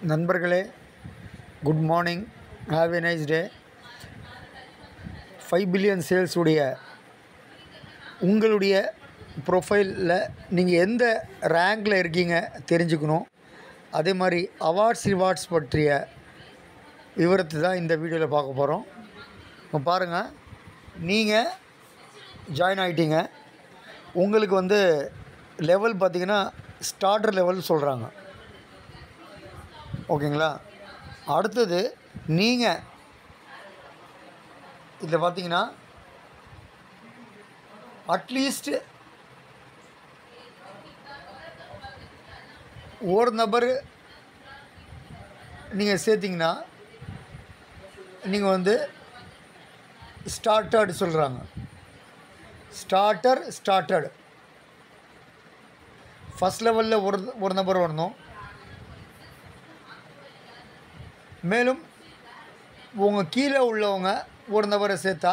நண்பர்களே good morning have a nice day five billion sales உடைய உங்களுடைய ப்ரொஃபைலில் நீங்கள் எந்த ரேங்கில் இருக்கீங்க தெரிஞ்சுக்கணும் அதே மாதிரி அவார்ட்ஸ் ரிவார்ட்ஸ் பற்றிய விவரத்தை தான் இந்த வீடியோவில் பார்க்க போகிறோம் இப்போ பாருங்கள் நீங்கள் ஜாயின் ஆகிட்டீங்க உங்களுக்கு வந்து லெவல் பார்த்தீங்கன்னா ஸ்டார்டர் லெவல் சொல்கிறாங்க ஓகேங்களா அடுத்தது நீங்கள் இதில் பார்த்தீங்கன்னா அட்லீஸ்ட் ஒரு நபர் நீங்கள் சேர்த்திங்கன்னா நீங்கள் வந்து ஸ்டார்டர்டு சொல்கிறாங்க ஸ்டார்டர் ஸ்டார்டர்டு ஃபஸ்ட் லெவலில் ஒரு ஒரு நபர் வரணும் மேலும் உங்கள் கீழே உள்ளவங்க ஒரு நபரை சேர்த்தா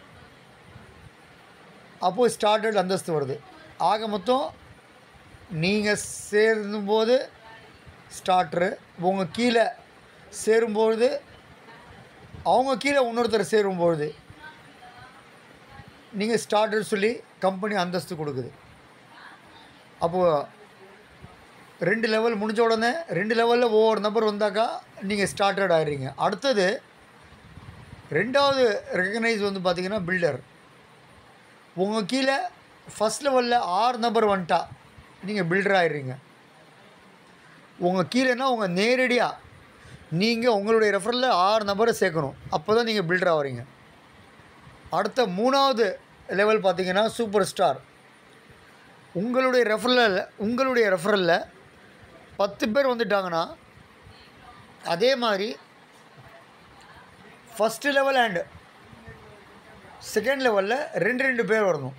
அப்போது ஸ்டார்டட் அந்தஸ்து வருது ஆக மொத்தம் நீங்கள் சேரும்போது ஸ்டார்டரு உங்கள் கீழே சேரும்பொழுது அவங்க கீழே இன்னொருத்தர் சேரும்பொழுது நீங்கள் ஸ்டார்டர் சொல்லி கம்பெனி அந்தஸ்து கொடுக்குது அப்போது ரெண்டு லெவல் முடிஞ்ச உடனே ரெண்டு லெவலில் ஒவ்வொரு நபர் வந்தாக்கா நீங்கள் ஸ்டார்டட் ஆகிடுறீங்க அடுத்தது ரெண்டாவது ரெக்கக்னைஸ் வந்து பார்த்திங்கன்னா பில்டர் உங்கள் கீழே ஃபஸ்ட் லெவலில் ஆறு நபர் வந்துட்டா நீங்கள் பில்டர் ஆகிடுறீங்க உங்கள் கீழேனா உங்கள் நேரடியாக நீங்கள் உங்களுடைய ரெஃபரில் ஆறு நபரை சேர்க்கணும் அப்போ தான் நீங்கள் பில்டர் ஆகிறீங்க அடுத்த மூணாவது லெவல் பார்த்தீங்கன்னா சூப்பர் ஸ்டார் உங்களுடைய ரெஃபரலில் உங்களுடைய ரெஃபரலில் பத்து பேர் வந்துட்டாங்கன்னா அதே மாதிரி ஃபஸ்ட்டு லெவல் அண்டு செகண்ட் லெவலில் ரெண்டு ரெண்டு பேர் வரணும்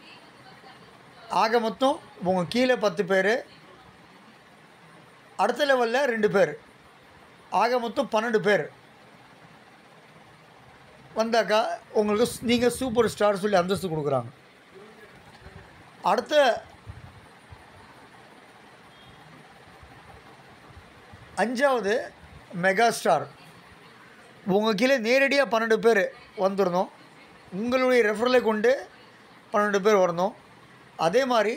ஆக மொத்தம் உங்கள் கீழே பத்து பேர் அடுத்த லெவலில் ரெண்டு பேர் ஆக மொத்தம் பன்னெண்டு பேர் வந்தாக்கா உங்களுக்கு நீங்கள் சூப்பர் ஸ்டார் சொல்லி அந்தஸ்து கொடுக்குறாங்க அடுத்த அஞ்சாவது மெகா ஸ்டார் உங்கள் கீழே நேரடியாக பன்னெண்டு பேர் வந்துடணும் உங்களுடைய ரெஃபரலை கொண்டு பன்னெண்டு பேர் வரணும் அதே மாதிரி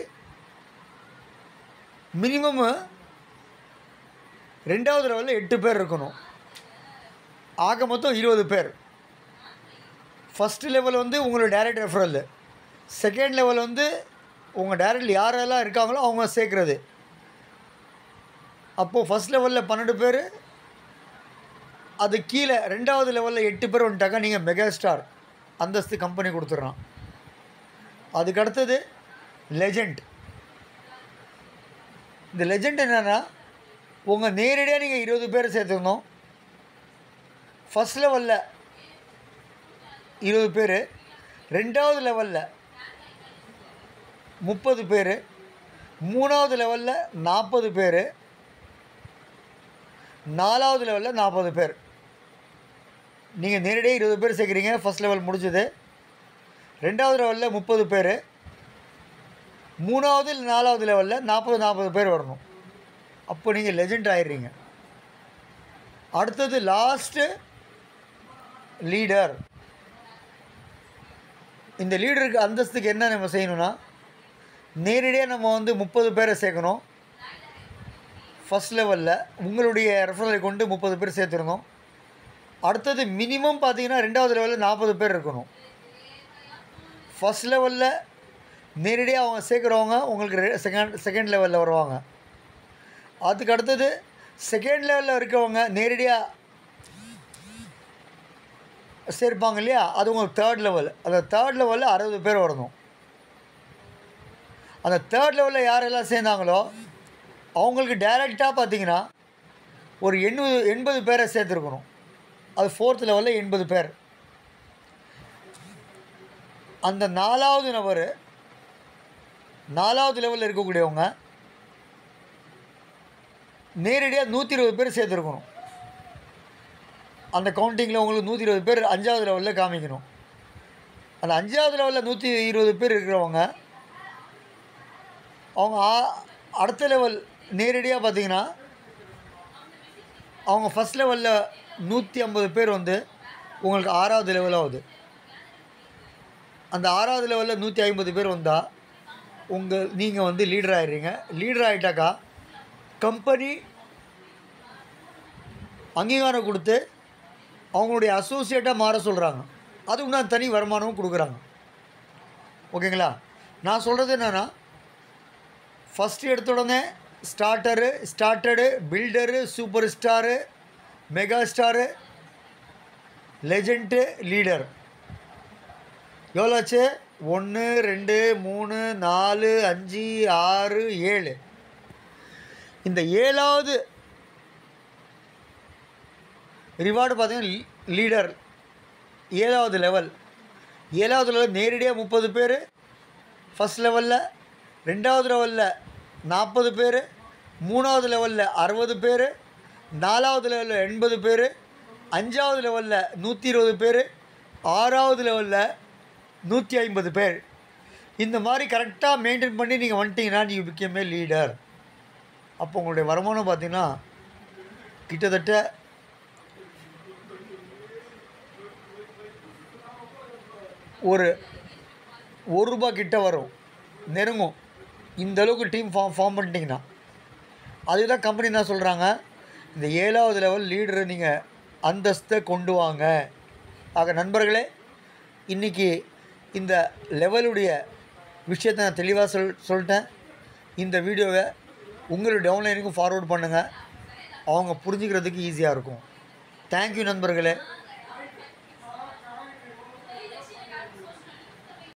மினிமம் ரெண்டாவது லெவலில் எட்டு பேர் இருக்கணும் ஆக மொத்தம் இருபது பேர் ஃபஸ்ட்டு லெவல் வந்து உங்களோட டைரக்ட் ரெஃபரல் செகண்ட் லெவல் வந்து உங்கள் டைரக்ட் யாரெல்லாம் இருக்காங்களோ அவங்க சேர்க்குறது அப்போது ஃபஸ்ட் லெவலில் பன்னெண்டு பேர் அது கீழே ரெண்டாவது லெவலில் எட்டு பேர் வந்துட்டாக்கா நீங்கள் மெகா ஸ்டார் அந்தஸ்து கம்பெனி கொடுத்துட்றான் அதுக்கு அடுத்தது லெஜண்ட் இந்த லெஜண்ட் என்னென்னா உங்கள் நேரடியாக நீங்கள் இருபது பேர் சேர்த்துக்கணும் ஃபஸ்ட் லெவலில் இருபது பேர் ரெண்டாவது லெவலில் முப்பது பேர் மூணாவது லெவலில் நாற்பது பேர் நாலாவது லெவலில் நாற்பது பேர் நீங்கள் நேரடியாக இருபது பேர் சேர்க்குறீங்க ஃபஸ்ட் லெவல் முடிஞ்சது ரெண்டாவது லெவலில் முப்பது பேர் மூணாவது இல்லை நாலாவது லெவலில் நாற்பது நாற்பது பேர் வரணும் அப்போ நீங்கள் லெஜெண்ட் ஆயிடுறீங்க அடுத்தது லாஸ்ட்டு லீடர் இந்த லீடருக்கு அந்தஸ்துக்கு என்ன நம்ம செய்யணும்னா நேரடியாக நம்ம வந்து முப்பது பேரை சேர்க்கணும் ஃபஸ்ட் லெவலில் உங்களுடைய ரெஃபரலை கொண்டு முப்பது பேர் சேர்த்துருந்தோம் அடுத்தது மினிமம் பார்த்தீங்கன்னா ரெண்டாவது லெவலில் நாற்பது பேர் இருக்கணும் ஃபஸ்ட் லெவலில் நேரடியாக அவங்க சேர்க்குறவங்க உங்களுக்கு செகண்ட் செகண்ட் லெவலில் வருவாங்க அதுக்கு அடுத்தது செகண்ட் லெவலில் இருக்கவங்க நேரடியாக சேர்ப்பாங்க இல்லையா அது உங்களுக்கு தேர்ட் லெவல் அந்த தேர்ட் லெவலில் அறுபது பேர் வரணும் அந்த தேர்ட் லெவலில் யாரெல்லாம் சேர்ந்தாங்களோ அவங்களுக்கு டைரெக்டாக பார்த்தீங்கன்னா ஒரு எண்பது எண்பது பேரை சேர்த்துருக்கணும் அது ஃபோர்த் லெவலில் எண்பது பேர் அந்த நாலாவது நபர் நாலாவது லெவலில் இருக்கக்கூடியவங்க நேரடியாக நூற்றி இருபது பேர் சேர்த்துருக்கணும் அந்த கவுண்டிங்கில் உங்களுக்கு நூற்றி இருபது பேர் அஞ்சாவது லெவலில் காமிக்கணும் அந்த அஞ்சாவது லெவலில் நூற்றி இருபது பேர் இருக்கிறவங்க அவங்க ஆ- அடுத்த லெவல் நேரடியாக பார்த்தீங்கன்னா அவங்க ஃபஸ்ட் லெவலில் நூற்றி ஐம்பது பேர் வந்து உங்களுக்கு ஆறாவது லெவல் ஆகுது அந்த ஆறாவது லெவலில் நூற்றி ஐம்பது பேர் வந்தால் உங்கள் நீங்கள் வந்து லீடர் ஆயிடுறீங்க லீடர் ஆகிட்டாக்கா கம்பெனி அங்கீகாரம் கொடுத்து அவங்களுடைய அசோசியேட்டாக மாற சொல்கிறாங்க அதுக்கு நான் தனி வருமானமும் கொடுக்குறாங்க ஓகேங்களா நான் சொல்கிறது என்னென்னா ஃபஸ்ட்டு எடுத்த உடனே starter started builder super star mega star legend leader எவ்வளோ ஆச்சு ஒன்று ரெண்டு மூணு நாலு அஞ்சு ஆறு ஏழு இந்த ஏழாவது ரிவார்டு பார்த்தீங்கன்னா லீடர் ஏழாவது லெவல் ஏழாவது லெவல் நேரடியாக முப்பது பேர் ஃபஸ்ட் லெவலில் ரெண்டாவது லெவலில் நாற்பது பேர் மூணாவது லெவலில் அறுபது பேர் நாலாவது லெவலில் எண்பது பேர் அஞ்சாவது லெவலில் நூற்றி இருபது பேர் ஆறாவது லெவலில் நூற்றி ஐம்பது பேர் இந்த மாதிரி கரெக்டாக மெயின்டைன் பண்ணி நீங்கள் வந்துட்டீங்கன்னா நீங்கள் பிகேமே லீடர் அப்போ உங்களுடைய வருமானம் பார்த்தீங்கன்னா கிட்டத்தட்ட ஒரு ஒரு ரூபா கிட்ட வரும் நெருங்கும் இந்த அளவுக்கு டீம் ஃபார்ம் ஃபார்ம் பண்ணிட்டீங்கன்னா அதுதான் கம்பெனி என்ன சொல்கிறாங்க இந்த ஏழாவது லெவல் லீடரை நீங்கள் அந்தஸ்தை கொண்டு வாங்க ஆக நண்பர்களே இன்றைக்கி இந்த லெவலுடைய விஷயத்தை நான் தெளிவாக சொல் சொல்லிட்டேன் இந்த வீடியோவை உங்களுடைய டவுன்லைனுக்கும் ஃபார்வர்ட் பண்ணுங்கள் அவங்க புரிஞ்சுக்கிறதுக்கு ஈஸியாக இருக்கும் தேங்க்யூ நண்பர்களே